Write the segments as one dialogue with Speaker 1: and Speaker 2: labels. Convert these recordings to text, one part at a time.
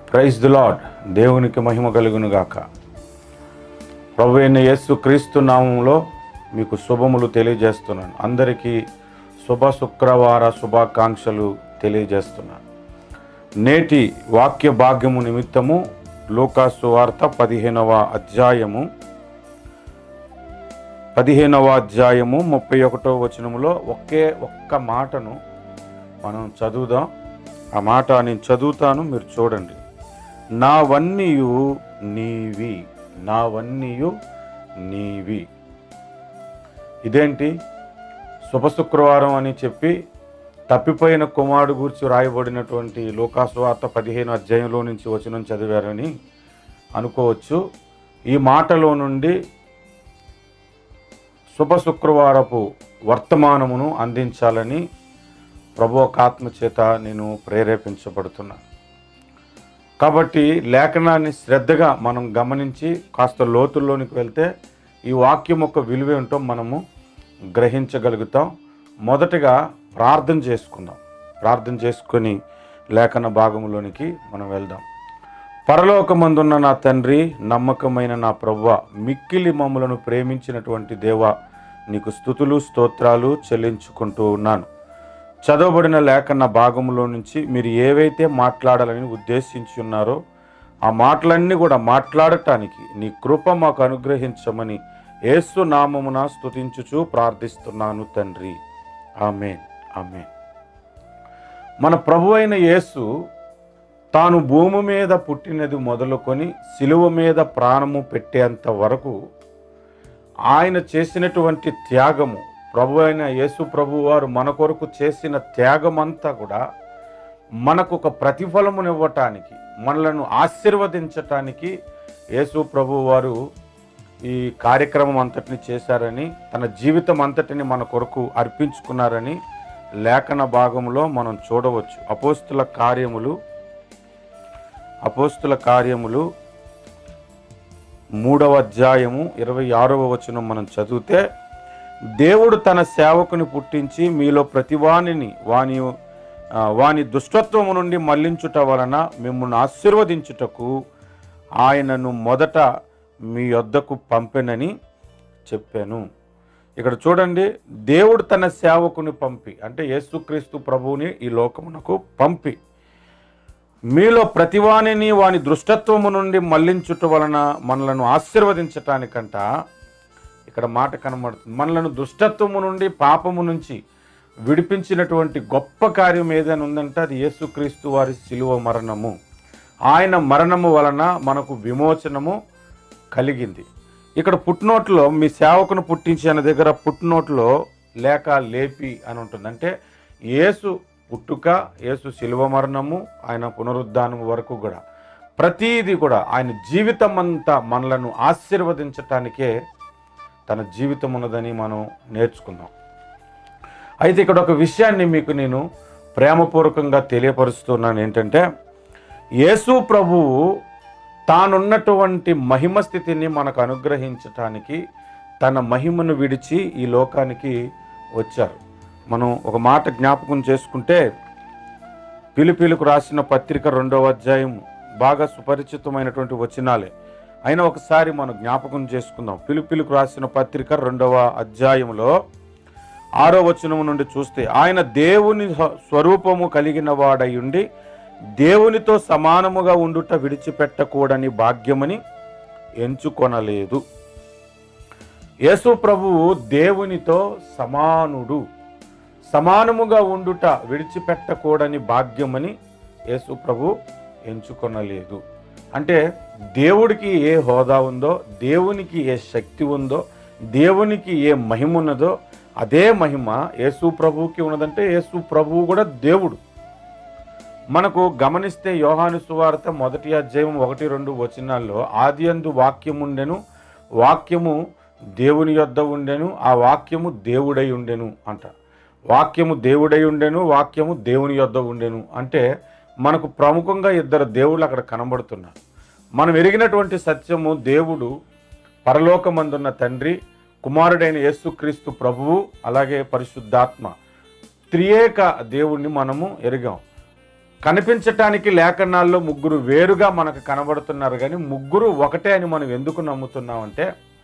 Speaker 1: praise the lord దేవునికి మహిమ కలుగును గాక ప్రభు అయిన యేసు క్రీస్తు నామంలో మీకు శుభములు తెలియజేస్తున్నాను అందరికీ శుభ శుక్రవార శుభాకాంక్షలు తెలియజేస్తున్నాను నేటి వాక్య భాగ్యము నిమిత్తము లూకాసు వార్త పదిహేనవ అధ్యాయము పదిహేనవ అధ్యాయము ముప్పై ఒకటో వచనములో ఒకే ఒక్క మాటను మనం చదువుదాం ఆ మాట నేను చదువుతాను మీరు చూడండి నావన్నీయు నీవి నావన్నీయు నీవి ఇదేంటి శుభ శుక్రవారం అని చెప్పి తప్పిపోయిన కుమారుడు గురించి రాయబడినటువంటి లోకాసువార్త పదిహేను అధ్యాయంలో నుంచి వచనం చదివారని అనుకోవచ్చు ఈ మాటలో నుండి శుభ శుక్రవారపు వర్తమానమును అందించాలని ప్రభు ఒక ఆత్మ చేత నేను ప్రేరేపించబడుతున్నాను కాబట్టి లేఖనాన్ని శ్రద్ధగా మనం గమనించి కాస్త లోతుల్లోనికి వెళ్తే ఈ వాక్యం యొక్క విలువ ఏంటో మనము గ్రహించగలుగుతాం మొదటగా ప్రార్థన చేసుకుందాం ప్రార్థన చేసుకొని లేఖన భాగంలోనికి మనం వెళ్దాం పరలోకమందున్న నా తండ్రి నమ్మకమైన నా ప్రవ్వ మిక్కిలి మమ్ములను ప్రేమించినటువంటి దేవ నీకు స్థుతులు స్తోత్రాలు చెల్లించుకుంటూ ఉన్నాను చదవబడిన లేఖన భాగంలో నుంచి మీరు ఏవైతే మాట్లాడాలని ఉద్దేశించి ఉన్నారో ఆ మాటలన్నీ కూడా మాట్లాడటానికి నీ కృప మాకు అనుగ్రహించమని యేసు నామమున స్తుతించుచు ప్రార్థిస్తున్నాను తండ్రి ఆమెన్ ఆమెన్ మన ప్రభు అయిన యేసు తాను భూమి మీద పుట్టినది మొదలుకొని శిలువ మీద ప్రాణము పెట్టేంత వరకు ఆయన చేసినటువంటి త్యాగము ప్రభు అయిన యేసు ప్రభు వారు మన కొరకు చేసిన త్యాగమంతా కూడా మనకు ఒక ప్రతిఫలమునివ్వటానికి మనలను ఆశీర్వదించటానికి యేసు ప్రభు వారు ఈ కార్యక్రమం అంతటిని చేశారని తన జీవితం అంతటిని మన కొరకు అర్పించుకున్నారని లేఖన భాగంలో మనం చూడవచ్చు అపోస్తుల కార్యములు అపోస్తుల కార్యములు మూడవ అధ్యాయము ఇరవై ఆరవ వచనం మనం చదివితే దేవుడు తన సేవకుని పుట్టించి మీలో ప్రతివానిని వాని ఆ, వాని దుష్టత్వము నుండి మళ్లించుట వలన మిమ్మల్ని ఆశీర్వదించుటకు ఆయనను మొదట మీ యొద్దకు పంపెనని చెప్పాను ఇక్కడ చూడండి దేవుడు తన సేవకుని పంపి అంటే యేసుక్రీస్తు ప్రభువుని ఈ లోకమునకు పంపి మీలో ప్రతివానిని వాని దృష్టత్వము నుండి మళ్లించుట వలన మనలను ఆశీర్వదించటానికంట ఇక్కడ మాట కనబడుతుంది మనలను దుష్టత్వము నుండి పాపము నుంచి విడిపించినటువంటి గొప్ప కార్యం ఏదైనా ఉందంటే అది యేసుక్రీస్తు వారి శిలువ మరణము ఆయన మరణము వలన మనకు విమోచనము కలిగింది ఇక్కడ పుట్టినోట్లో మీ సేవకును పుట్టించి అనే దగ్గర పుట్టినోట్లో లేక లేపి అని ఉంటుంది అంటే యేసు పుట్టుక యేసు శిలువ మరణము ఆయన పునరుద్ధానం వరకు కూడా ప్రతీది కూడా ఆయన జీవితం అంతా మనలను ఆశీర్వదించటానికే తన జీవితం ఉన్నదని మనం నేర్చుకుందాం అయితే ఇక్కడ ఒక విషయాన్ని మీకు నేను ప్రేమపూర్వకంగా తెలియపరుస్తున్నాను ఏంటంటే యేసు ప్రభువు తానున్నటువంటి మహిమ స్థితిని మనకు అనుగ్రహించటానికి తన మహిమను విడిచి ఈ లోకానికి వచ్చారు మనం ఒక మాట జ్ఞాపకం చేసుకుంటే పిలిపిలకు రాసిన పత్రిక రెండవ అధ్యాయం బాగా సుపరిచితమైనటువంటి వచనాలే అయినా ఒకసారి మనం జ్ఞాపకం చేసుకుందాం పిలిపిలకు రాసిన పత్రిక రెండవ అధ్యాయంలో ఆరో వచనము నుండి చూస్తే ఆయన దేవుని స్వ- స్వరూపము కలిగిన వాడై ఉండి దేవునితో సమానముగా ఉండుట విడిచిపెట్టకూడని భాగ్యమని ఎంచుకొనలేదు యేసు ప్రభువు దేవునితో సమానుడు సమానముగా ఉండుట విడిచిపెట్టకూడని భాగ్యమని యేసు ప్రభు ఎంచుకొనలేదు అంటే దేవుడికి ఏ హోదా ఉందో దేవునికి ఏ శక్తి ఉందో దేవునికి ఏ మహిమ ఉన్నదో అదే మహిమ యేసు ప్రభువుకి ఉన్నదంటే యేసు ప్రభువు కూడా దేవుడు మనకు గమనిస్తే యోహాను సువార్త మొదటి అధ్యాయం ఒకటి రెండు వచనాల్లో ఆది అందు వాక్యం ఉండెను వాక్యము దేవుని యొద్ద ఉండెను ఆ వాక్యము దేవుడై ఉండెను అంట వాక్యము దేవుడై ఉండెను వాక్యము దేవుని యొద్ద ఉండెను అంటే మనకు ప్రముఖంగా ఇద్దరు దేవుళ్ళు అక్కడ కనబడుతున్నారు మనం ఎరిగినటువంటి సత్యము దేవుడు పరలోకమందున్న తండ్రి కుమారుడైన యేసుక్రీస్తు ప్రభువు అలాగే పరిశుద్ధాత్మ త్రియేక దేవుణ్ణి మనము ఎరిగాం కనిపించటానికి లేఖనాల్లో ముగ్గురు వేరుగా మనకు కనబడుతున్నారు కానీ ముగ్గురు ఒకటే అని మనం ఎందుకు నమ్ముతున్నామంటే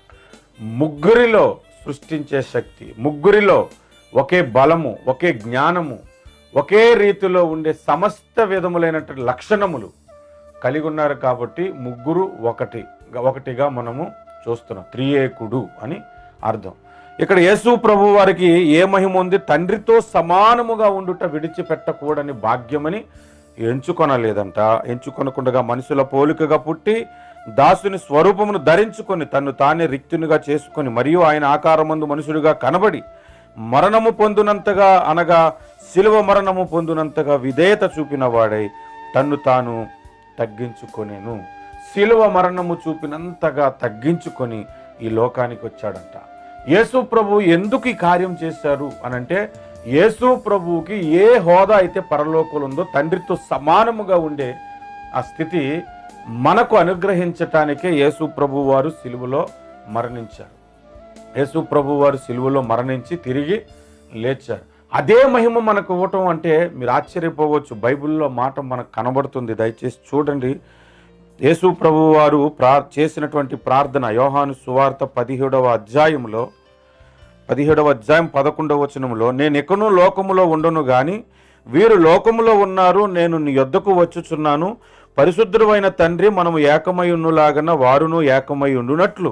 Speaker 1: ముగ్గురిలో సృష్టించే శక్తి ముగ్గురిలో ఒకే బలము ఒకే జ్ఞానము ఒకే రీతిలో ఉండే సమస్త విధములైనటువంటి లక్షణములు కలిగి ఉన్నారు కాబట్టి ముగ్గురు ఒకటి ఒకటిగా మనము చూస్తున్నాం త్రియేకుడు అని అర్థం ఇక్కడ యేసు ప్రభు వారికి ఏ మహిమ ఉంది తండ్రితో సమానముగా ఉండుట విడిచిపెట్టకూడని భాగ్యమని ఎంచుకొనలేదంట ఎంచుకొనకుండా మనుషుల పోలికగా పుట్టి దాసుని స్వరూపమును ధరించుకొని తన్ను తానే రిక్తునిగా చేసుకొని మరియు ఆయన ఆకారమందు మనుషుడిగా కనబడి మరణము పొందునంతగా అనగా శిలువ మరణము పొందునంతగా విధేయత చూపిన వాడై తన్ను తాను తగ్గించుకొనేను శిలువ మరణము చూపినంతగా తగ్గించుకొని ఈ లోకానికి వచ్చాడంట యేసు ప్రభు ఎందుకు ఈ కార్యం చేశారు అనంటే యేసు ప్రభువుకి ఏ హోదా అయితే పరలోకంలో ఉందో తండ్రితో సమానముగా ఉండే ఆ స్థితి మనకు అనుగ్రహించటానికే యేసు ప్రభు వారు సిలువలో మరణించారు యేసు ప్రభు వారు సిలువలో మరణించి తిరిగి లేచారు అదే మహిమ మనకు ఇవ్వటం అంటే మీరు ఆశ్చర్యపోవచ్చు బైబిల్లో మాట మనకు కనబడుతుంది దయచేసి చూడండి యేసు ప్రభు వారు ప్రా చేసినటువంటి ప్రార్థన యోహాను సువార్త పదిహేడవ అధ్యాయంలో పదిహేడవ అధ్యాయం పదకొండవ వచనంలో నేను ఎక్కడో లోకములో ఉండను గాని వీరు లోకములో ఉన్నారు నేను నీ యొద్దకు వచ్చుచున్నాను పరిశుద్ధుడైన తండ్రి మనము ఏకమై ఉండులాగన వారును ఏకమై ఉండునట్లు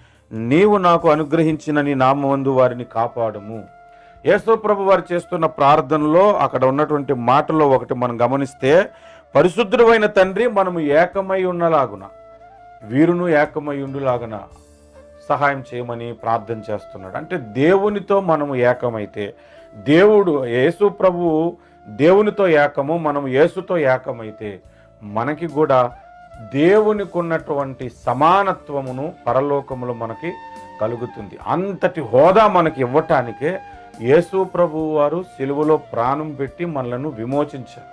Speaker 1: నీవు నాకు అనుగ్రహించిన నీ నామందు వారిని కాపాడము యేసు ప్రభు వారు చేస్తున్న ప్రార్థనలో అక్కడ ఉన్నటువంటి మాటలో ఒకటి మనం గమనిస్తే పరిశుద్ధుడైన తండ్రి మనము ఏకమై ఉన్నలాగున వీరును ఏకమై ఉండులాగున సహాయం చేయమని ప్రార్థన చేస్తున్నాడు అంటే దేవునితో మనము ఏకమైతే దేవుడు యేసు ప్రభు దేవునితో ఏకము మనము యేసుతో ఏకమైతే మనకి కూడా దేవునికి ఉన్నటువంటి సమానత్వమును పరలోకములో మనకి కలుగుతుంది అంతటి హోదా మనకి ఇవ్వటానికే యేసు ప్రభు వారు సిలువలో ప్రాణం పెట్టి మనలను విమోచించారు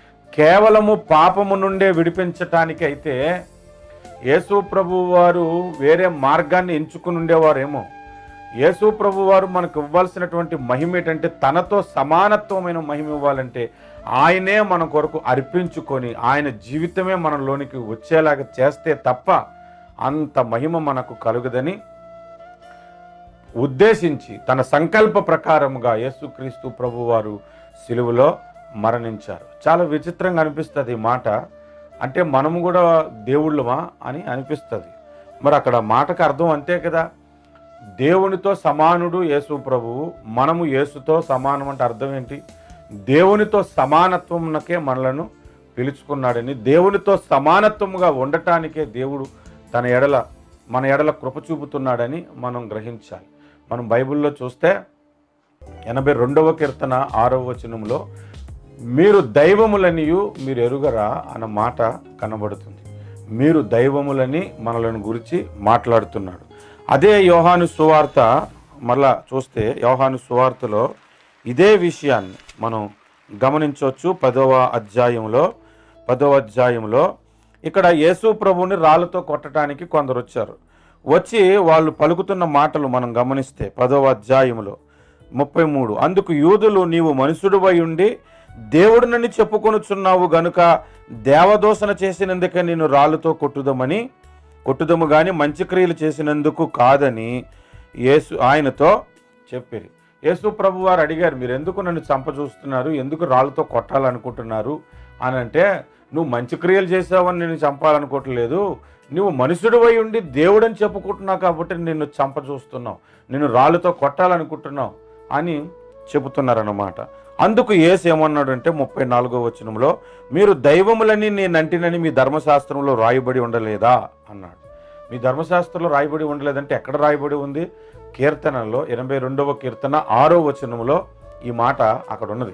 Speaker 1: కేవలము పాపము నుండే విడిపించటానికి అయితే యేసు ప్రభు వారు వేరే మార్గాన్ని ఎంచుకుని ఉండేవారేమో యేసు ప్రభు వారు మనకు ఇవ్వాల్సినటువంటి మహిమ ఏంటంటే తనతో సమానత్వమైన మహిమ ఇవ్వాలంటే ఆయనే మన కొరకు అర్పించుకొని ఆయన జీవితమే మనలోనికి వచ్చేలాగా చేస్తే తప్ప అంత మహిమ మనకు కలుగదని ఉద్దేశించి తన సంకల్ప ప్రకారముగా యేసుక్రీస్తు ప్రభువారు సిలువలో మరణించారు చాలా విచిత్రంగా అనిపిస్తుంది ఈ మాట అంటే మనము కూడా దేవుళ్ళమా అని అనిపిస్తుంది మరి అక్కడ మాటకు అర్థం అంతే కదా దేవునితో సమానుడు యేసు ప్రభువు మనము యేసుతో సమానం అంటే అర్థం ఏంటి దేవునితో సమానత్వమునకే మనలను పిలుచుకున్నాడని దేవునితో సమానత్వముగా ఉండటానికే దేవుడు తన ఎడల మన ఎడల కృప చూపుతున్నాడని మనం గ్రహించాలి మనం బైబిల్లో చూస్తే ఎనభై రెండవ కీర్తన ఆరవ వచనంలో మీరు దైవములనియు మీరు ఎరుగరా అన్న మాట కనబడుతుంది మీరు దైవములని మనలను గురించి మాట్లాడుతున్నాడు అదే యోహాను సువార్త మళ్ళా చూస్తే యోహాను సువార్తలో ఇదే విషయాన్ని మనం గమనించవచ్చు పదవ అధ్యాయంలో పదవ అధ్యాయంలో ఇక్కడ యేసు ప్రభువుని రాళ్ళతో కొట్టడానికి కొందరు వచ్చారు వచ్చి వాళ్ళు పలుకుతున్న మాటలు మనం గమనిస్తే పదవ అధ్యాయంలో ముప్పై మూడు అందుకు యూదులు నీవు మనుషుడువై ఉండి దేవుడినని చెప్పుకొనుచున్నావు గనుక దేవదోషణ చేసినందుకే నేను రాళ్ళతో కొట్టుదమని కొట్టుదము గాని మంచి క్రియలు చేసినందుకు కాదని యేసు ఆయనతో చెప్పిరి యేసు ప్రభు వారు అడిగారు మీరు ఎందుకు నన్ను చంపచూస్తున్నారు ఎందుకు రాళ్ళతో కొట్టాలనుకుంటున్నారు అని అంటే నువ్వు మంచి క్రియలు చేసావని నేను చంపాలనుకోవట్లేదు నువ్వు మనుషుడు అయి ఉండి దేవుడని చెప్పుకుంటున్నావు కాబట్టి నిన్ను చంప చూస్తున్నావు నిన్ను రాళ్ళతో కొట్టాలనుకుంటున్నావు అని చెబుతున్నారన్నమాట అందుకు ఏసు ఏమన్నాడంటే ముప్పై నాలుగో వచనంలో మీరు దైవములని నేను అంటినని మీ ధర్మశాస్త్రంలో రాయబడి ఉండలేదా అన్నాడు మీ ధర్మశాస్త్రంలో రాయబడి ఉండలేదంటే ఎక్కడ రాయబడి ఉంది కీర్తనలో ఎనభై రెండవ కీర్తన ఆరో వచనంలో ఈ మాట అక్కడ ఉన్నది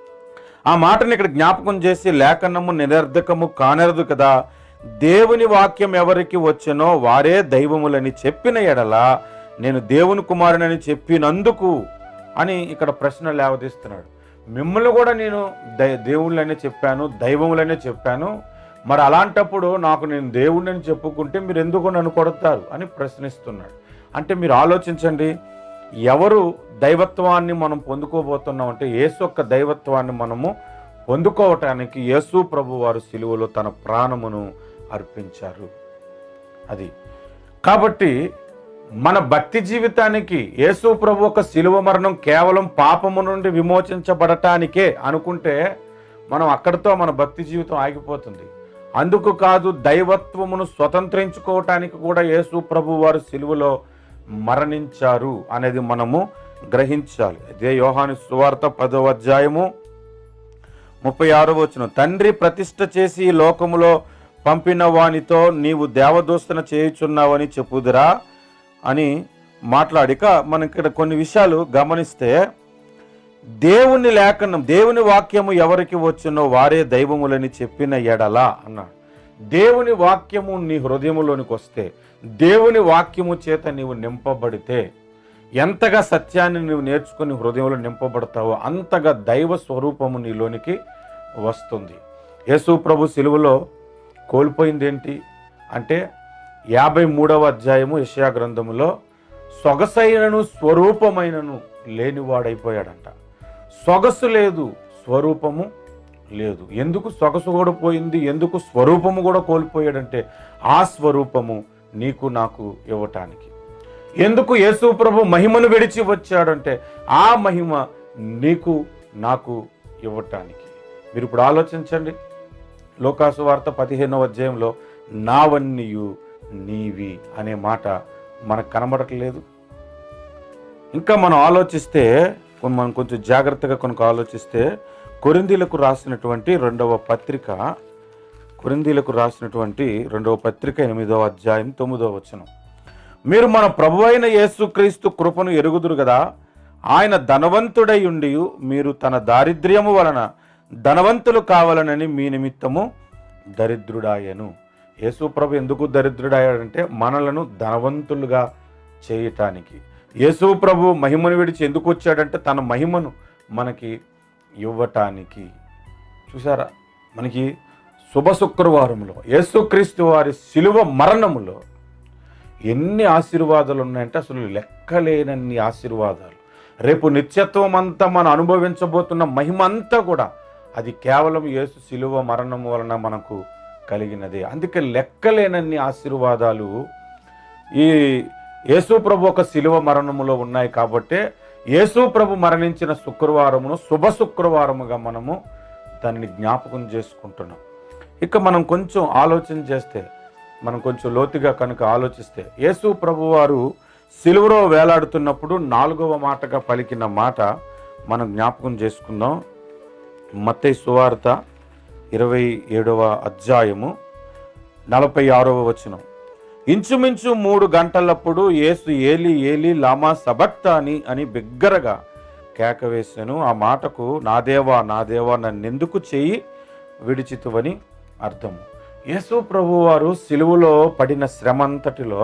Speaker 1: ఆ మాటని ఇక్కడ జ్ఞాపకం చేసి లేఖనము నిరర్ధకము కానరదు కదా దేవుని వాక్యం ఎవరికి వచ్చెనో వారే దైవములని చెప్పిన ఎడల నేను దేవుని కుమారునని చెప్పినందుకు అని ఇక్కడ ప్రశ్న లేవదీస్తున్నాడు మిమ్మల్ని కూడా నేను దై దేవుళ్ళనే చెప్పాను దైవములనే చెప్పాను మరి అలాంటప్పుడు నాకు నేను దేవుడిని చెప్పుకుంటే మీరు ఎందుకు నన్ను కొడతారు అని ప్రశ్నిస్తున్నాడు అంటే మీరు ఆలోచించండి ఎవరు దైవత్వాన్ని మనం పొందుకోబోతున్నాం అంటే యేసు యొక్క దైవత్వాన్ని మనము పొందుకోవటానికి యేసు ప్రభు వారు సిలువలో తన ప్రాణమును అర్పించారు అది కాబట్టి మన భక్తి జీవితానికి యేసు ప్రభు ఒక శిలువ మరణం కేవలం పాపము నుండి విమోచించబడటానికే అనుకుంటే మనం అక్కడితో మన భక్తి జీవితం ఆగిపోతుంది అందుకు కాదు దైవత్వమును స్వతంత్రించుకోవటానికి కూడా యేసు ప్రభు వారు సిలువలో మరణించారు అనేది మనము గ్రహించాలి అదే యోహాను సువార్త పదవ అధ్యాయము ముప్పై ఆరో వచ్చిన తండ్రి ప్రతిష్ఠ చేసి ఈ లోకములో పంపిన వానితో నీవు దేవదోస్తన చేయుచున్నావని చెప్పుదురా అని మాట్లాడిక మనం ఇక్కడ కొన్ని విషయాలు గమనిస్తే దేవుని లేఖనం దేవుని వాక్యము ఎవరికి వచ్చునో వారే దైవములని చెప్పిన ఎడల అన్నాడు దేవుని వాక్యము నీ హృదయములోనికి వస్తే దేవుని వాక్యము చేత నీవు నింపబడితే ఎంతగా సత్యాన్ని నీవు నేర్చుకుని హృదయంలో నింపబడతావో అంతగా దైవ స్వరూపము నీలోనికి వస్తుంది యేసు ప్రభు సిలువలో కోల్పోయింది ఏంటి అంటే యాభై మూడవ అధ్యాయము యెషయా గ్రంథములో సొగసైనను స్వరూపమైనను లేనివాడైపోయాడంట సొగసు లేదు స్వరూపము లేదు ఎందుకు సొగసు కూడా పోయింది ఎందుకు స్వరూపము కూడా కోల్పోయాడంటే ఆ స్వరూపము నీకు నాకు ఇవ్వటానికి ఎందుకు యేసు ప్రభు మహిమను విడిచి వచ్చాడంటే ఆ మహిమ నీకు నాకు ఇవ్వటానికి మీరు ఇప్పుడు ఆలోచించండి లోకాసు వార్త పదిహేనవ అధ్యాయంలో నావన్నీయు నీవి అనే మాట మనకు కనబడట్లేదు ఇంకా మనం ఆలోచిస్తే కొన్- మనం కొంచెం జాగ్రత్తగా కొనుక ఆలోచిస్తే కొరిందీలకు రాసినటువంటి రెండవ పత్రిక కొరిందీలకు రాసినటువంటి రెండవ పత్రిక ఎనిమిదవ అధ్యాయం తొమ్మిదవ వచనం మీరు మన ప్రభు అయిన యేసుక్రీస్తు కృపను ఎరుగుదురు కదా ఆయన ధనవంతుడై ఉండి మీరు తన దారిద్ర్యము వలన ధనవంతులు కావాలనని మీ నిమిత్తము దరిద్రుడాయను యేసు ప్రభు ఎందుకు దరిద్రుడాయాడంటే మనలను ధనవంతులుగా చేయటానికి యేసు ప్రభు మహిమను విడిచి ఎందుకు వచ్చాడంటే తన మహిమను మనకి ఇవ్వటానికి చూసారా మనకి శుభ శుక్రవారంలో యేసుక్రీస్తు వారి శిలువ మరణములో ఎన్ని ఆశీర్వాదాలు ఉన్నాయంటే అసలు లెక్కలేనన్ని ఆశీర్వాదాలు రేపు నిత్యత్వం అంతా మనం అనుభవించబోతున్న మహిమ అంతా కూడా అది కేవలం యేసు శిలువ మరణం వలన మనకు కలిగినది అందుకే లెక్కలేనన్ని ఆశీర్వాదాలు ఈ యేసు ప్రభు ఒక శిలువ మరణములో ఉన్నాయి కాబట్టే యేసు ప్రభు మరణించిన శుక్రవారమును శుభ శుక్రవారముగా మనము దానిని జ్ఞాపకం చేసుకుంటున్నాం ఇక మనం కొంచెం ఆలోచన చేస్తే మనం కొంచెం లోతుగా కనుక ఆలోచిస్తే యేసు ప్రభు వారు సిలువలో వేలాడుతున్నప్పుడు నాలుగవ మాటగా పలికిన మాట మనం జ్ఞాపకం చేసుకుందాం మత్తయి సువార్త ఇరవై ఏడవ అధ్యాయము నలభై ఆరవ వచనం ఇంచుమించు మూడు గంటలప్పుడు యేసు ఏలి ఏలి లామా సబక్తాని అని బిగ్గరగా కేక వేశాను ఆ మాటకు నా దేవా నా దేవా నన్నెందుకు చెయ్యి విడిచితువని అర్థము యేసు ప్రభు వారు సిలువలో పడిన శ్రమ అంతటిలో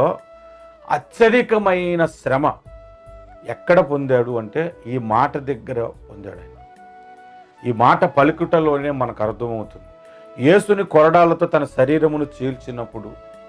Speaker 1: అత్యధికమైన శ్రమ ఎక్కడ పొందాడు అంటే ఈ మాట దగ్గర పొందాడు ఆయన ఈ మాట పలుకుటలోనే మనకు అర్థమవుతుంది యేసుని కొరడాలతో తన శరీరమును చీల్చినప్పుడు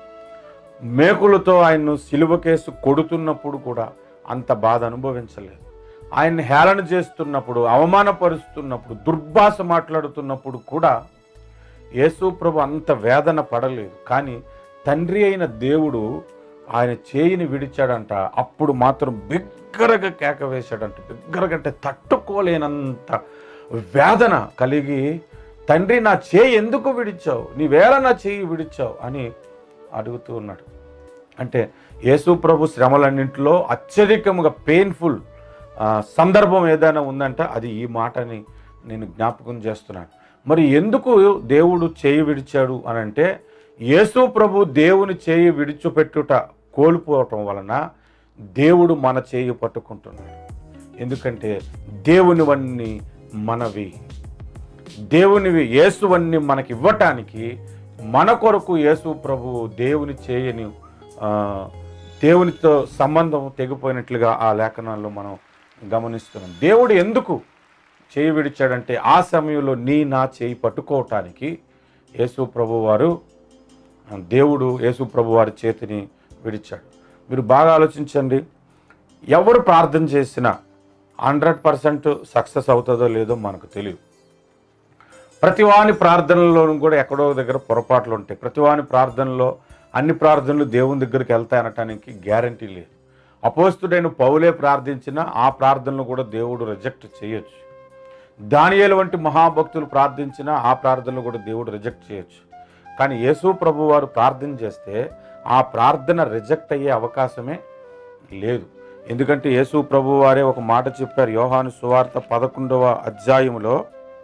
Speaker 1: మేకులతో ఆయన్ను సిలువకేసు కొడుతున్నప్పుడు కూడా అంత బాధ అనుభవించలేదు ఆయన్ని హేళన చేస్తున్నప్పుడు అవమానపరుస్తున్నప్పుడు దుర్భాష మాట్లాడుతున్నప్పుడు కూడా యేసు ప్రభు అంత వేదన పడలేదు కానీ తండ్రి అయిన దేవుడు ఆయన చేయిని విడిచాడంట అప్పుడు మాత్రం బిగ్గరగా కేక వేశాడంట బిగ్గరగా అంటే తట్టుకోలేనంత వేదన కలిగి తండ్రి నా చేయి ఎందుకు విడిచావు నీవేళ నా చేయి విడిచావు అని అడుగుతూ ఉన్నాడు అంటే యేసు ప్రభు శ్రమలన్నింటిలో అత్యధికముగా పెయిన్ఫుల్ సందర్భం ఏదైనా ఉందంటే అది ఈ మాటని నేను జ్ఞాపకం చేస్తున్నాను మరి ఎందుకు దేవుడు చేయి విడిచాడు అని అంటే యేసు ప్రభు దేవుని చేయి విడిచిపెట్టుట కోల్పోవటం వలన దేవుడు మన చేయి పట్టుకుంటున్నాడు ఎందుకంటే దేవునివన్నీ మనవి దేవునివి యేసువన్నీ మనకి ఇవ్వటానికి మన కొరకు యేసు ప్రభు దేవుని చేయని ఆ, దేవునితో సంబంధం తెగిపోయినట్లుగా ఆ లేఖనాల్లో మనం గమనిస్తున్నాం దేవుడు ఎందుకు చేయి విడిచాడంటే ఆ సమయంలో నీ నా చేయి పట్టుకోవటానికి యేసు ప్రభు వారు ఆ, దేవుడు యేసు ప్రభు వారి చేతిని విడిచాడు మీరు బాగా ఆలోచించండి ఎవరు ప్రార్థన చేసినా హండ్రెడ్ పర్సెంట్ సక్సెస్ అవుతుందో లేదో మనకు తెలియదు ప్రతివాని ప్రార్థనలోనూ కూడా ఎక్కడో దగ్గర పొరపాట్లు ఉంటాయి ప్రతివాని ప్రార్థనలో అన్ని ప్రార్థనలు దేవుని దగ్గరికి వెళ్తాయనటానికి గ్యారంటీ లేదు అపోస్తుడైన పౌలే ప్రార్థించినా ఆ ప్రార్థనలు కూడా దేవుడు రిజెక్ట్ చేయొచ్చు దానియేలు వంటి మహాభక్తులు ప్రార్థించినా ఆ ప్రార్థనలు కూడా దేవుడు రిజెక్ట్ చేయొచ్చు కానీ యేసు ప్రభు వారు ప్రార్థన చేస్తే ఆ ప్రార్థన రిజెక్ట్ అయ్యే అవకాశమే లేదు ఎందుకంటే యేసు ప్రభు వారే ఒక మాట చెప్పారు యోహాను సువార్త పదకొండవ అధ్యాయములో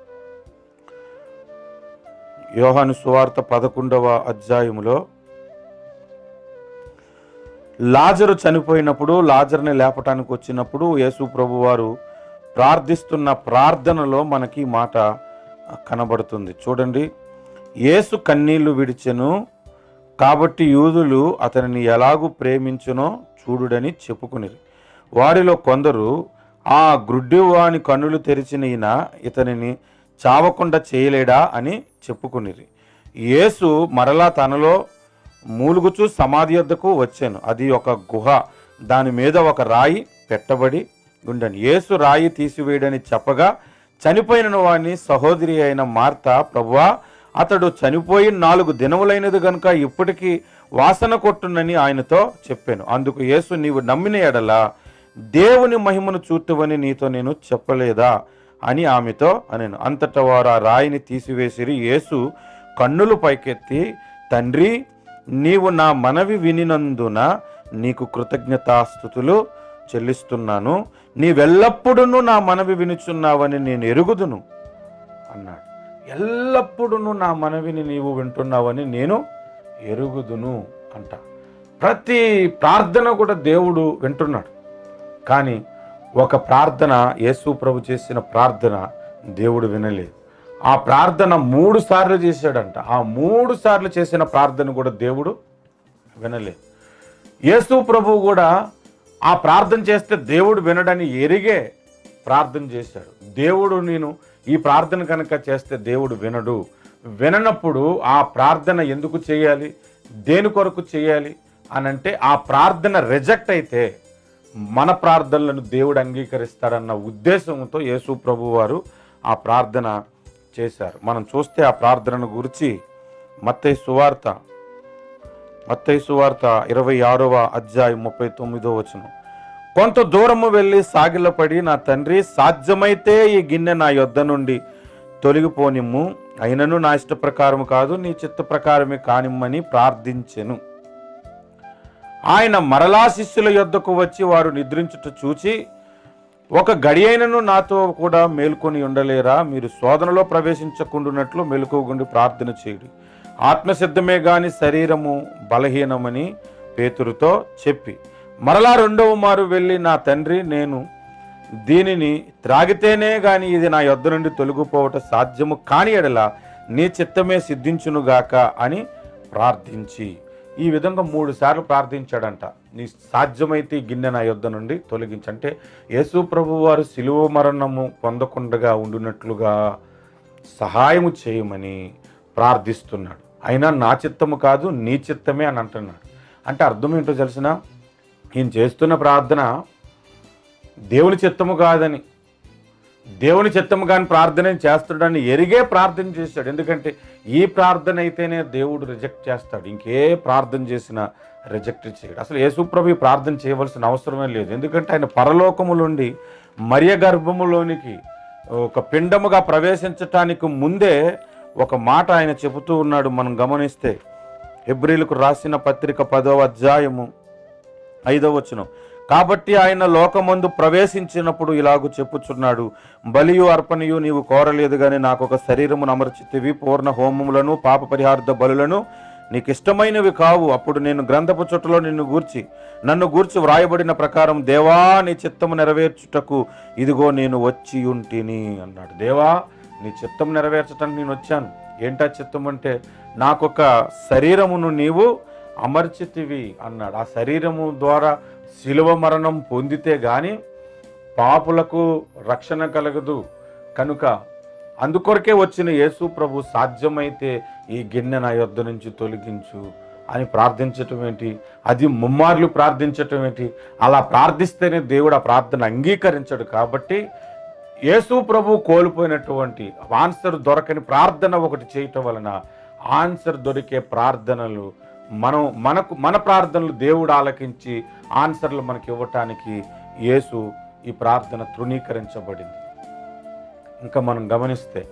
Speaker 1: యోహాను సువార్త పదకొండవ అధ్యాయములో లాజరు చనిపోయినప్పుడు లాజర్ని లేపటానికి వచ్చినప్పుడు యేసు ప్రభు వారు ప్రార్థిస్తున్న ప్రార్థనలో మనకి ఈ మాట కనబడుతుంది చూడండి యేసు కన్నీళ్లు విడిచెను కాబట్టి యూదులు అతనిని ఎలాగూ ప్రేమించునో చూడుడని చెప్పుకునిరి వారిలో కొందరు ఆ గ్రుడ్డివాని కన్నులు తెరిచిన ఈయన ఇతనిని చావకుండా చేయలేడా అని చెప్పుకునిరి యేసు మరలా తనలో మూలుగుచూ సమాధి యొద్దకు వచ్చాను అది ఒక గుహ దాని మీద ఒక రాయి పెట్టబడి ఉండని యేసు రాయి తీసివేయడని చెప్పగా చనిపోయిన వాని సహోదరి అయిన మార్త ప్రభువా అతడు చనిపోయి నాలుగు దినములైనది గనుక ఇప్పటికీ వాసన కొట్టునని ఆయనతో చెప్పాను అందుకు యేసు నీవు నమ్మిన ఎడల దేవుని మహిమను చూతువని నీతో నేను చెప్పలేదా అని ఆమెతో అనెను అంతటా వారు ఆ రాయిని తీసివేసిరి యేసు కన్నులు పైకెత్తి తండ్రి నీవు నా మనవి వినినందున నీకు కృతజ్ఞతాస్థుతులు చెల్లిస్తున్నాను నీవెల్లప్పుడూ నా మనవి వినుచున్నావని నేను ఎరుగుదును అన్నాడు ఎల్లప్పుడూ నా మనవిని నీవు వింటున్నావని నేను ఎరుగుదును అంట ప్రతి ప్రార్థన కూడా దేవుడు వింటున్నాడు కానీ ఒక ప్రార్థన యేసు ప్రభు చేసిన ప్రార్థన దేవుడు వినలేదు ఆ ప్రార్థన మూడు సార్లు చేశాడంట ఆ మూడు సార్లు చేసిన ప్రార్థన కూడా దేవుడు వినలేదు యేసు ప్రభు కూడా ఆ ప్రార్థన చేస్తే దేవుడు వినడని ఎరిగే ప్రార్థన చేశాడు దేవుడు నేను ఈ ప్రార్థన కనుక చేస్తే దేవుడు వినడు విననప్పుడు ఆ ప్రార్థన ఎందుకు చేయాలి దేని కొరకు చేయాలి అని అంటే ఆ ప్రార్థన రిజెక్ట్ అయితే మన ప్రార్థనలను దేవుడు అంగీకరిస్తాడన్న ఉద్దేశంతో యేసు ప్రభు వారు ఆ ప్రార్థన చేశారు మనం చూస్తే ఆ ప్రార్థనను గురించి మత్తయి సువార్త మత్తయి సువార్త ఇరవై ఆరవ అధ్యాయం ముప్పై తొమ్మిదో వచనం కొంత దూరము వెళ్ళి సాగిలపడి నా తండ్రి సాధ్యమైతే ఈ గిన్నె నా యొద్ద నుండి తొలగిపోనిమ్ము అయినను నా ఇష్ట ప్రకారము కాదు నీ చిత్త ప్రకారమే కానిమ్మని ప్రార్థించెను ఆయన మరలా శిష్యుల యొద్దకు వచ్చి వారు నిద్రించుట చూచి ఒక గడియైనను నాతో కూడా మేల్కొని ఉండలేరా మీరు శోధనలో ప్రవేశించకుండానట్లు మెలకుగుండి ప్రార్థన చేయుడి ఆత్మసిద్ధమే గాని శరీరము బలహీనమని పేతురుతో చెప్పి మరలా రెండవ మారు వెళ్ళి నా తండ్రి నేను దీనిని త్రాగితేనే గాని ఇది నా యొద్ద నుండి తొలగిపోవట సాధ్యము కాని ఎడల నీ చిత్తమే సిద్ధించునుగాక అని ప్రార్థించి ఈ విధంగా మూడు సార్లు ప్రార్థించాడంట నీ సాధ్యమైతే ఈ గిన్నె నా యొద్ద నుండి తొలగించి అంటే యేసు ప్రభు వారు సిలువ మరణము పొందకుండగా ఉండునట్లుగా సహాయము చేయమని ప్రార్థిస్తున్నాడు అయినా నా చిత్తము కాదు నీ చిత్తమే అని అంటున్నాడు అంటే అర్థం ఏంటో తెలిసిన ఈయన చేస్తున్న ప్రార్థన దేవుని చిత్తము కాదని దేవుని చిత్తము కాని ప్రార్థన చేస్తాడని ఎరిగే ప్రార్థన చేశాడు ఎందుకంటే ఈ ప్రార్థన అయితేనే దేవుడు రిజెక్ట్ చేస్తాడు ఇంకే ప్రార్థన చేసినా రిజెక్ట్ చేయడు అసలు యేసుప్రభు ఈ ప్రార్థన చేయవలసిన అవసరమే లేదు ఎందుకంటే ఆయన పరలోకములుండి మరియ గర్భములోనికి ఒక పిండముగా ప్రవేశించటానికి ముందే ఒక మాట ఆయన చెబుతూ ఉన్నాడు మనం గమనిస్తే హెబ్రిలకు రాసిన పత్రిక పదవ అధ్యాయము ఐదవ వచనం కాబట్టి ఆయన లోకమందు ప్రవేశించినప్పుడు ఇలాగు చెప్పుచున్నాడు బలియు అర్పణయు నీవు కోరలేదు గాని నాకు ఒక శరీరమును అమర్చితివి పూర్ణ హోమములను పాప పరిహార్థ బలులను నీకు ఇష్టమైనవి కావు అప్పుడు నేను గ్రంథపు చుట్టలో నిన్ను గూర్చి నన్ను గూర్చి వ్రాయబడిన ప్రకారం దేవా నీ చిత్తము నెరవేర్చుటకు ఇదిగో నేను వచ్చి ఉంటిని అన్నాడు దేవా నీ చిత్తం నెరవేర్చటానికి నేను వచ్చాను ఏంటా చిత్తం అంటే నాకొక శరీరమును నీవు అమర్చితివి అన్నాడు ఆ శరీరము ద్వారా శిలువ మరణం పొందితే గాని పాపులకు రక్షణ కలగదు కనుక అందుకొరకే వచ్చిన యేసు ప్రభు సాధ్యమైతే ఈ గిన్నె నా యొద్ద నుంచి తొలగించు అని ప్రార్థించటం ఏంటి అది ముమ్మార్లు ప్రార్థించటం ఏంటి అలా ప్రార్థిస్తేనే దేవుడు ఆ ప్రార్థన అంగీకరించడు కాబట్టి యేసు ప్రభు కోల్పోయినటువంటి ఆన్సర్ దొరకని ప్రార్థన ఒకటి చేయటం వలన ఆన్సర్ దొరికే ప్రార్థనలు మనం మనకు మన ప్రార్థనలు దేవుడు ఆలకించి ఆన్సర్లు మనకి ఇవ్వటానికి యేసు ఈ ప్రార్థన తృణీకరించబడింది ఇంకా మనం గమనిస్తే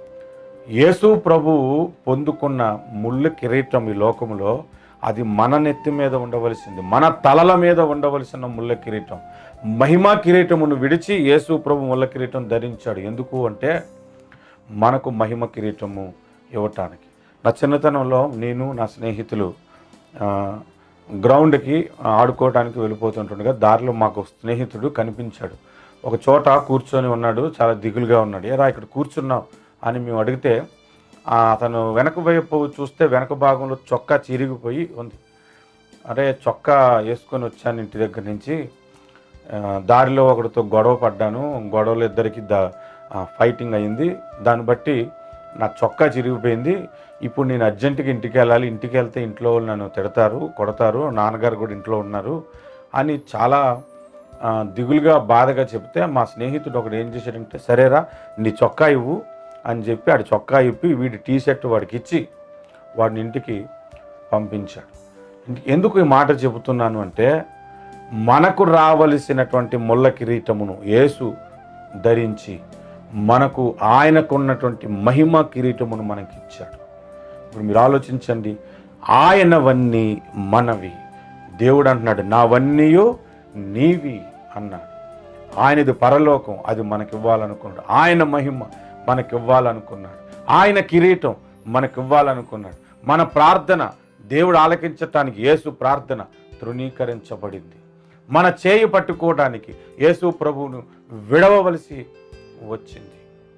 Speaker 1: యేసు ప్రభువు పొందుకున్న ముళ్ళు కిరీటం ఈ లోకములో అది మన నెత్తి మీద ఉండవలసింది మన తలల మీద ఉండవలసిన ముళ్ళ కిరీటం మహిమా కిరీటమును విడిచి యేసు ప్రభు ముళ్ళ కిరీటం ధరించాడు ఎందుకు అంటే మనకు మహిమ కిరీటము ఇవ్వటానికి నా చిన్నతనంలో నేను నా స్నేహితులు ఆ, గ్రౌండ్కి ఆడుకోవడానికి వెళ్ళిపోతుంటుండగా దారిలో మాకు స్నేహితుడు కనిపించాడు ఒక చోట కూర్చొని ఉన్నాడు చాలా దిగులుగా ఉన్నాడు ఏరా ఇక్కడ కూర్చున్నావు అని మేము అడిగితే ఆ, అతను వెనక వైపు చూస్తే వెనక భాగంలో చొక్కా చిరిగిపోయి ఉంది అరే చొక్కా వేసుకొని వచ్చాను ఇంటి దగ్గర నుంచి ఆ, దారిలో ఒకరితో గొడవ పడ్డాను గొడవలు ఇద్దరికి ద ఆ, ఫైటింగ్ అయింది దాన్ని బట్టి నా చొక్కా చిరిగిపోయింది ఇప్పుడు నేను అర్జెంటుగా ఇంటికి వెళ్ళాలి ఇంటికి వెళ్తే ఇంట్లో వాళ్ళు నన్ను తిడతారు కొడతారు నాన్నగారు కూడా ఇంట్లో ఉన్నారు అని చాలా ఆ, దిగులుగా బాధగా చెప్తే మా స్నేహితుడు ఒకడు ఏం చేశాడంటే సరేరా నీ చొక్కా ఇవ్వు అని చెప్పి ఆడి చొక్కా ఇప్పి వీడి టీ షర్ట్ వాడికి ఇచ్చి వాడిని ఇంటికి పంపించాడు ఇంటి- ఎందుకు ఈ మాట చెబుతున్నాను అంటే మనకు రావలసినటువంటి ముళ్ళ కిరీటమును యేసు ధరించి మనకు ఆయనకున్నటువంటి మహిమ కిరీటమును మనకి ఇచ్చాడు ఇప్పుడు మీరు ఆలోచించండి ఆయనవన్నీ మనవి దేవుడు అంటున్నాడు నావన్నీయు నీవి అన్నాడు ఆయనది పరలోకం అది మనకి ఇవ్వాలనుకున్నాడు ఆయన మహిమ మనకి ఇవ్వాలనుకున్నాడు ఆయన కిరీటం మనకి ఇవ్వాలనుకున్నాడు మన ప్రార్థన దేవుడు ఆలకించటానికి యేసు ప్రార్థన తృణీకరించబడింది మన చేయి పట్టుకోవడానికి యేసు ప్రభువును విడవవలసి వచ్చింది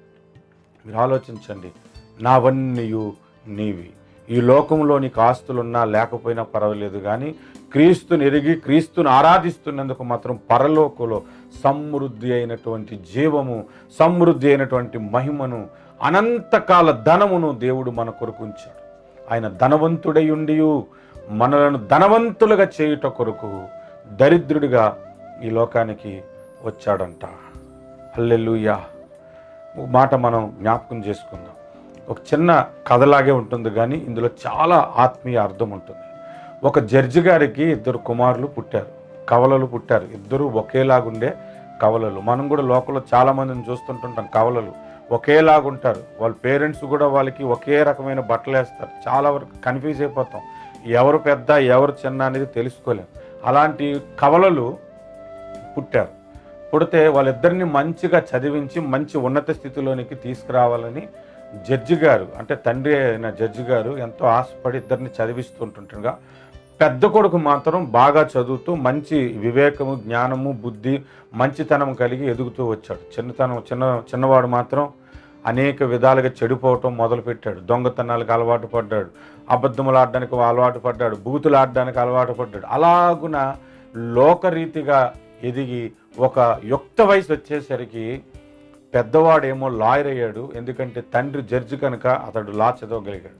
Speaker 1: మీరు ఆలోచించండి నావన్నీయు నీవి ఈ లోకంలో నీకు ఆస్తులున్నా లేకపోయినా పర్వాలేదు కానీ క్రీస్తుని ఎరిగి క్రీస్తుని ఆరాధిస్తున్నందుకు మాత్రం పరలోకంలో సమృద్ధి అయినటువంటి జీవము సమృద్ధి అయినటువంటి మహిమను అనంతకాల ధనమును దేవుడు మన కొరకు ఉంచాడు ఆయన ధనవంతుడై ఉండి మనలను ధనవంతులుగా చేయుట కొరకు దరిద్రుడిగా ఈ లోకానికి వచ్చాడంట హల్లెలూయా ఒక మాట మనం జ్ఞాపకం చేసుకుందాం ఒక చిన్న కథలాగే ఉంటుంది కానీ ఇందులో చాలా ఆత్మీయ అర్థం ఉంటుంది ఒక జడ్జి గారికి ఇద్దరు కుమారులు పుట్టారు కవలలు పుట్టారు ఇద్దరు ఒకేలాగుండే కవలలు మనం కూడా లోకంలో చాలా మందిని చూస్తుంటుంటాం కవలలు ఒకేలాగుంటారు వాళ్ళ పేరెంట్స్ కూడా వాళ్ళకి ఒకే రకమైన బట్టలు వేస్తారు చాలా వరకు కన్ఫ్యూజ్ అయిపోతాం ఎవరు పెద్ద ఎవరు చిన్న అనేది తెలుసుకోలేం అలాంటి కవలలు పుట్టారు పుడితే వాళ్ళిద్దరిని మంచిగా చదివించి మంచి ఉన్నత స్థితిలోనికి తీసుకురావాలని జడ్జి గారు అంటే తండ్రి అయిన జడ్జి గారు ఎంతో ఆశపడి ఇద్దరిని చదివిస్తుంటుండగా పెద్ద కొడుకు మాత్రం బాగా చదువుతూ మంచి వివేకము జ్ఞానము బుద్ధి మంచితనం కలిగి ఎదుగుతూ వచ్చాడు చిన్నతనం చిన్న చిన్నవాడు మాత్రం అనేక విధాలుగా చెడిపోవటం మొదలుపెట్టాడు దొంగతనాలకు అలవాటు పడ్డాడు అబద్ధములు ఆడడానికి అలవాటు పడ్డాడు బూతులు ఆడడానికి అలవాటు పడ్డాడు అలాగున లోకరీతిగా ఎదిగి ఒక యుక్త వయసు వచ్చేసరికి పెద్దవాడేమో లాయర్ అయ్యాడు ఎందుకంటే తండ్రి జడ్జి కనుక అతడు లా చదవగలిగాడు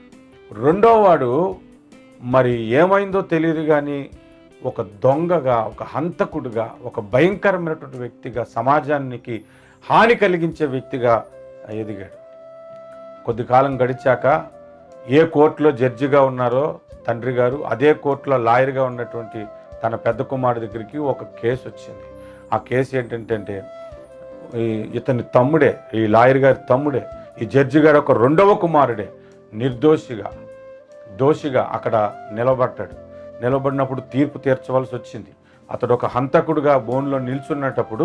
Speaker 1: రెండో వాడు మరి ఏమైందో తెలియదు కానీ ఒక దొంగగా ఒక హంతకుడుగా ఒక భయంకరమైనటువంటి వ్యక్తిగా సమాజానికి హాని కలిగించే వ్యక్తిగా ఎదిగాడు కొద్ది కాలం గడిచాక ఏ కోర్టులో జడ్జిగా ఉన్నారో తండ్రి గారు అదే కోర్టులో లాయర్గా ఉన్నటువంటి తన పెద్ద కుమారుడి దగ్గరికి ఒక కేసు వచ్చింది ఆ కేసు ఏంటంటే ఈ ఇతని తమ్ముడే ఈ లాయర్ గారి తమ్ముడే ఈ జడ్జి గారు ఒక రెండవ కుమారుడే నిర్దోషిగా దోషిగా అక్కడ నిలబడ్డాడు నిలబడినప్పుడు తీర్పు తీర్చవలసి వచ్చింది అతడు ఒక హంతకుడుగా బోన్లో నిల్చున్నటప్పుడు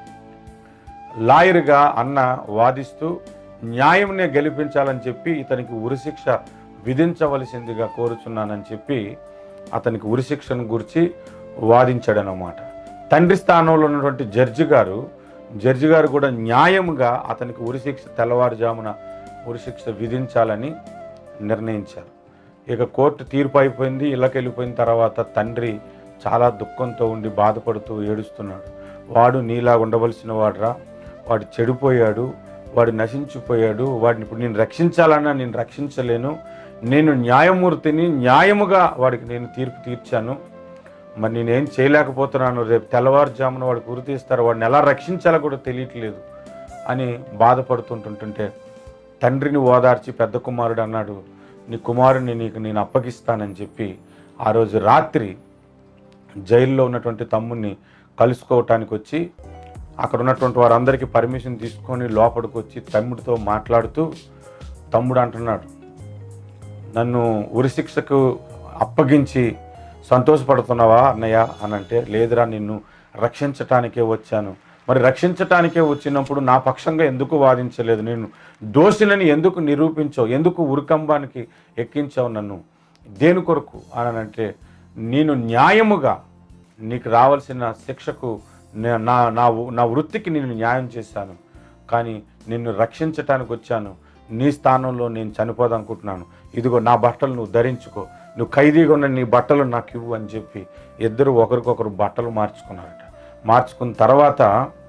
Speaker 1: లాయర్గా అన్న వాదిస్తూ న్యాయంనే గెలిపించాలని చెప్పి ఇతనికి ఉరిశిక్ష విధించవలసిందిగా కోరుచున్నానని చెప్పి అతనికి ఉరిశిక్షను గురించి వాదించాడనమాట తండ్రి స్థానంలో ఉన్నటువంటి జడ్జి గారు జడ్జి గారు కూడా న్యాయముగా అతనికి ఉరిశిక్ష తెల్లవారుజామున ఉరిశిక్ష విధించాలని నిర్ణయించారు ఇక కోర్టు తీర్పు అయిపోయింది ఇళ్ళకి వెళ్ళిపోయిన తర్వాత తండ్రి చాలా దుఃఖంతో ఉండి బాధపడుతూ ఏడుస్తున్నాడు వాడు నీలా ఉండవలసిన వాడురా వాడు చెడిపోయాడు వాడు నశించిపోయాడు వాడిని ఇప్పుడు నేను రక్షించాలన్నా నేను రక్షించలేను నేను న్యాయమూర్తిని న్యాయముగా వాడికి నేను తీర్పు తీర్చాను మరి నేనేం చేయలేకపోతున్నాను రేపు తెల్లవారుజామున వాడు గురి తీస్తారు వాడిని ఎలా రక్షించాలో కూడా తెలియట్లేదు అని బాధపడుతుంటుంటుంటే తండ్రిని ఓదార్చి పెద్ద కుమారుడు అన్నాడు నీ కుమారుని నీకు నేను అప్పగిస్తానని చెప్పి ఆ రోజు రాత్రి జైల్లో ఉన్నటువంటి తమ్ముడిని కలుసుకోవటానికి వచ్చి అక్కడ ఉన్నటువంటి వారందరికీ పర్మిషన్ తీసుకొని లోపలికి వచ్చి తమ్ముడితో మాట్లాడుతూ తమ్ముడు అంటున్నాడు నన్ను ఉరిశిక్షకు అప్పగించి సంతోషపడుతున్నావా అన్నయ్య అని అంటే లేదురా నిన్ను రక్షించటానికే వచ్చాను మరి రక్షించటానికే వచ్చినప్పుడు నా పక్షంగా ఎందుకు వాదించలేదు నేను దోషినని ఎందుకు నిరూపించావు ఎందుకు ఉరికంబానికి ఎక్కించావు నన్ను దేని కొరకు అని అంటే నేను న్యాయముగా నీకు రావాల్సిన శిక్షకు నే- నా నా నా వృత్తికి నేను న్యాయం చేశాను కానీ నిన్ను రక్షించటానికి వచ్చాను నీ స్థానంలో నేను చనిపోదనుకుంటున్నాను ఇదిగో నా బట్టలు నువ్వు ధరించుకో నువ్వు ఖైదీగా ఉన్న నీ బట్టలు నాకు ఇవ్వు అని చెప్పి ఇద్దరు ఒకరికొకరు బట్టలు మార్చుకున్నారట మార్చుకున్న తర్వాత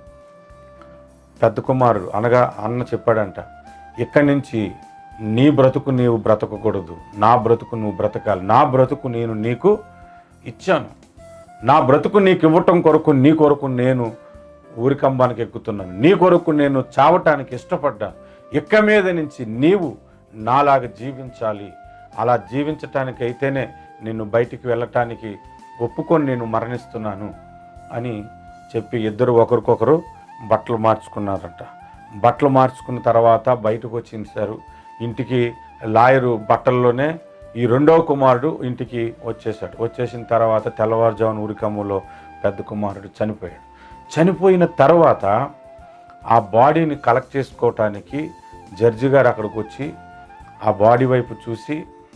Speaker 1: పెద్ద కుమారుడు అనగా అన్న చెప్పాడంట ఇక్కడి నుంచి నీ బ్రతుకు నీవు బ్రతకకూడదు నా బ్రతుకు నువ్వు బ్రతకాలి నా బ్రతుకు నేను నీకు ఇచ్చాను నా బ్రతుకు నీకు ఇవ్వటం కొరకు నీ కొరకు నేను ఊరికంబానికి ఎక్కుతున్నాను నీ కొరకు నేను చావటానికి ఇష్టపడ్డా ఇక్క మీద నుంచి నీవు నాలాగా జీవించాలి అలా జీవించటానికి అయితేనే నిన్ను బయటికి వెళ్ళటానికి ఒప్పుకొని నేను మరణిస్తున్నాను అని చెప్పి ఇద్దరు ఒకరికొకరు బట్టలు మార్చుకున్నారట బట్టలు మార్చుకున్న తర్వాత బయటకు వచ్చించారు ఇంటికి లాయరు బట్టల్లోనే ఈ రెండవ కుమారుడు ఇంటికి వచ్చేసాడు వచ్చేసిన తర్వాత తెల్లవారుజామున ఉరికమ్ములో పెద్ద కుమారుడు చనిపోయాడు చనిపోయిన తర్వాత ఆ బాడీని కలెక్ట్ చేసుకోవటానికి జడ్జి గారు అక్కడికి వచ్చి ఆ బాడీ వైపు చూసి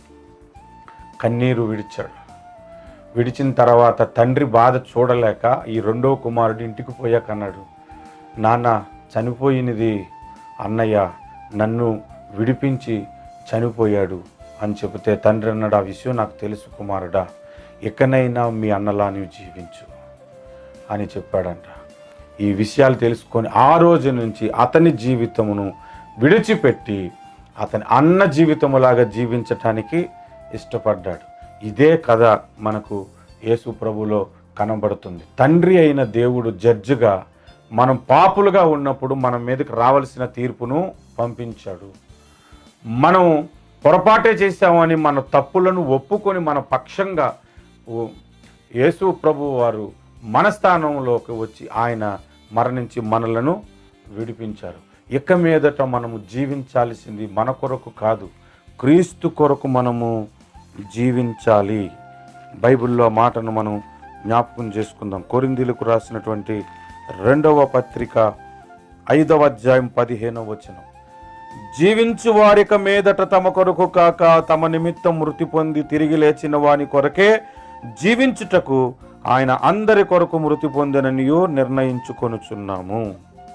Speaker 1: కన్నీరు విడిచాడు విడిచిన తర్వాత తండ్రి బాధ చూడలేక ఈ రెండో కుమారుడు ఇంటికి పోయాక అన్నాడు నాన్న చనిపోయినది అన్నయ్య నన్ను విడిపించి చనిపోయాడు అని చెబితే తండ్రి అన్నాడు ఆ విషయం నాకు తెలుసు కుమారుడా ఎక్కనైనా మీ అన్నలా నీవు జీవించు అని చెప్పాడంట ఈ విషయాలు తెలుసుకొని ఆ రోజు నుంచి అతని జీవితమును విడిచిపెట్టి అతని అన్న జీవితములాగా జీవించటానికి ఇష్టపడ్డాడు ఇదే కథ మనకు యేసు ప్రభులో కనబడుతుంది తండ్రి అయిన దేవుడు జడ్జిగా మనం పాపులుగా ఉన్నప్పుడు మన మీదకి రావాల్సిన తీర్పును పంపించాడు మనం పొరపాటే చేశామని మన తప్పులను ఒప్పుకొని మన పక్షంగా ఓ- యేసు ప్రభు వారు మన స్థానంలోకి వచ్చి ఆయన మరణించి మనలను విడిపించారు ఇక మీదట మనము జీవించాల్సింది మన కొరకు కాదు క్రీస్తు కొరకు మనము జీవించాలి బైబిల్లో ఆ మాటను మనం జ్ఞాపకం చేసుకుందాం కొరిందీలకు రాసినటువంటి రెండవ పత్రిక ఐదవ అధ్యాయం పదిహేనవ వచనం జీవించు వారిక మీదట తమ కొరకు కాక తమ నిమిత్తం మృతి పొంది తిరిగి లేచిన వాని కొరకే జీవించుటకు ఆయన అందరి కొరకు మృతి పొందిననియో నిర్ణయించుకొనుచున్నాము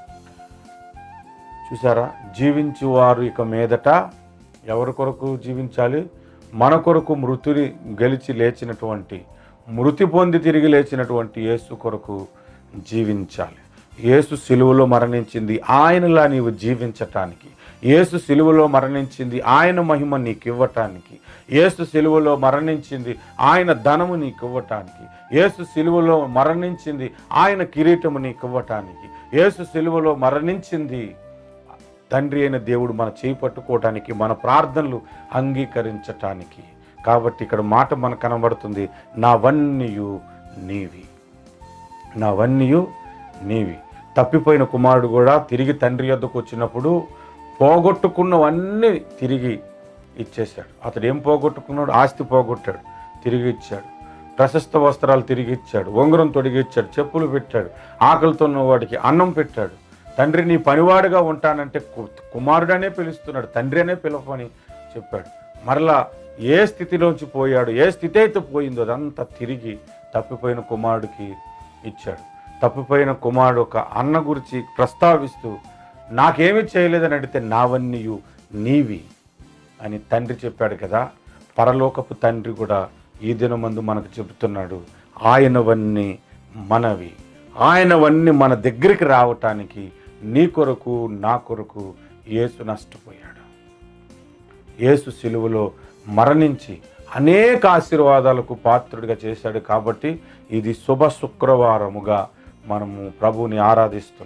Speaker 1: చూసారా జీవించు వారు ఇక మీదట ఎవరి కొరకు జీవించాలి మన కొరకు మృతుని గెలిచి లేచినటువంటి మృతి పొంది తిరిగి లేచినటువంటి యేసు కొరకు జీవించాలి యేసు సిలువలో మరణించింది ఆయనలా నీవు జీవించటానికి యేసు సిలువలో మరణించింది ఆయన మహిమ నీకు ఇవ్వటానికి యేసు సిలువలో మరణించింది ఆయన ధనము నీకు ఇవ్వటానికి యేసు సిలువలో మరణించింది ఆయన కిరీటము నీకు ఇవ్వటానికి యేసు సిలువలో మరణించింది తండ్రి అయిన దేవుడు మన చేయి పట్టుకోవటానికి మన ప్రార్థనలు అంగీకరించటానికి కాబట్టి ఇక్కడ మాట మనకు కనబడుతుంది నావన్నీయు నీవి నావన్నీయు నీవి తప్పిపోయిన కుమారుడు కూడా తిరిగి తండ్రి యొద్దకు వచ్చినప్పుడు పోగొట్టుకున్నవన్నీ తిరిగి ఇచ్చేశాడు అతడు ఏం పోగొట్టుకున్నాడు ఆస్తి పోగొట్టాడు తిరిగి ఇచ్చాడు ప్రశస్త వస్త్రాలు తిరిగి ఇచ్చాడు ఉంగరం తొడిగి ఇచ్చాడు చెప్పులు పెట్టాడు ఆకలితో ఉన్న వాడికి అన్నం పెట్టాడు తండ్రి నీ పనివాడుగా ఉంటానంటే కు- కుమారుడనే పిలుస్తున్నాడు తండ్రి అనే పిలవని చెప్పాడు మరలా ఏ స్థితిలోంచి పోయాడు ఏ స్థితి అయితే పోయిందో అదంతా తిరిగి తప్పిపోయిన కుమారుడికి ఇచ్చాడు తప్పిపోయిన కుమారుడు ఒక అన్న గురించి ప్రస్తావిస్తూ నాకేమీ చేయలేదని అడిగితే నావన్నీయు నీవి అని తండ్రి చెప్పాడు కదా పరలోకపు తండ్రి కూడా ఈ దినమందు మనకు చెబుతున్నాడు ఆయనవన్నీ మనవి ఆయనవన్నీ మన దగ్గరికి రావటానికి నీ కొరకు నా కొరకు యేసు నష్టపోయాడు యేసు సిలువలో మరణించి అనేక ఆశీర్వాదాలకు పాత్రుడిగా చేశాడు కాబట్టి ఇది శుభ శుక్రవారముగా మనము ప్రభువుని ఆరాధిస్తున్నాం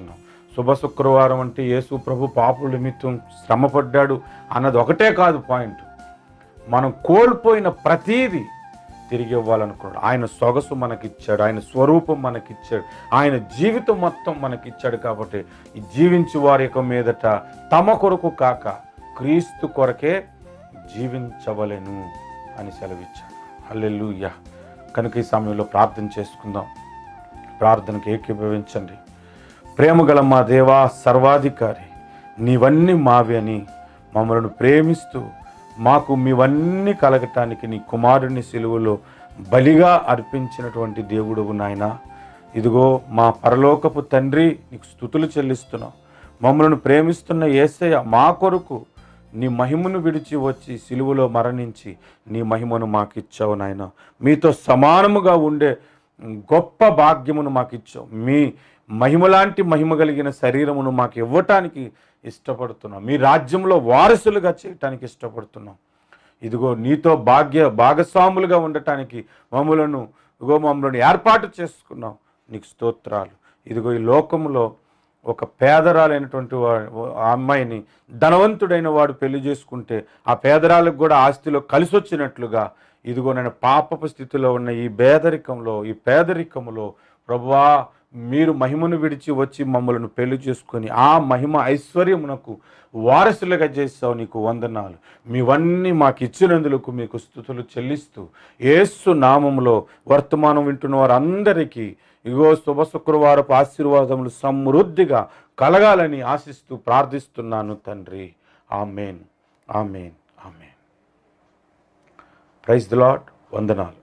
Speaker 1: శుభ శుక్రవారం అంటే యేసు ప్రభు పాపుల నిమిత్తం శ్రమపడ్డాడు అన్నది ఒకటే కాదు పాయింట్ మనం కోల్పోయిన ప్రతీది తిరిగి ఇవ్వాలనుకున్నాడు ఆయన సొగసు మనకిచ్చాడు ఆయన స్వరూపం మనకిచ్చాడు ఆయన జీవితం మొత్తం మనకిచ్చాడు కాబట్టి ఈ జీవించి వారి యొక్క మీదట తమ కొరకు కాక క్రీస్తు కొరకే జీవించవలెను అని సెలవిచ్చాడు హల్లెలూయా కనుక ఈ సమయంలో ప్రార్థన చేసుకుందాం ప్రార్థనకు ఏకీభవించండి ప్రేమగల మా దేవా సర్వాధికారి నీవన్నీ మావి అని మమ్మల్ని ప్రేమిస్తూ మాకు మీవన్నీ కలగటానికి నీ కుమారుని సిలువలో బలిగా అర్పించినటువంటి దేవుడువు నాయన ఇదిగో మా పరలోకపు తండ్రి నీకు స్థుతులు చెల్లిస్తున్నాం మమ్మల్ని ప్రేమిస్తున్న ఏసయ్య మా కొరకు నీ మహిమను విడిచి వచ్చి సిలువలో మరణించి నీ మహిమను మాకు ఇచ్చావు నాయన మీతో సమానముగా ఉండే గొప్ప భాగ్యమును మాకు ఇచ్చావు మీ మహిమలాంటి మహిమ కలిగిన శరీరమును మాకు ఇవ్వటానికి ఇష్టపడుతున్నాం మీ రాజ్యంలో వారసులుగా చేయటానికి ఇష్టపడుతున్నాం ఇదిగో నీతో భాగ్య భాగస్వాములుగా ఉండటానికి మమ్మలను ఇదిగో మమ్మల్ని ఏర్పాటు చేసుకున్నాం నీకు స్తోత్రాలు ఇదిగో ఈ లోకంలో ఒక పేదరాలైనటువంటి వా- ఆ అమ్మాయిని ధనవంతుడైన వాడు పెళ్లి చేసుకుంటే ఆ పేదరాలకు కూడా ఆస్తిలో కలిసి వచ్చినట్లుగా ఇదిగో నేను పాపపు స్థితిలో ఉన్న ఈ పేదరికంలో ఈ పేదరికంలో ప్రభువా మీరు మహిమను విడిచి వచ్చి మమ్మల్ని పెళ్లి చేసుకొని ఆ మహిమ ఐశ్వర్యమునకు వారసులుగా చేస్తావు నీకు వందనాలు మీవన్నీ మాకు ఇచ్చినందులకు మీకు స్థుతులు చెల్లిస్తూ ఏసు నామములో వర్తమానం వింటున్న వారందరికీ ఇగో శుభ శుక్రవారపు ఆశీర్వాదములు సమృద్ధిగా కలగాలని ఆశిస్తూ ప్రార్థిస్తున్నాను తండ్రి amen amen amen praise the Lord వందనాలు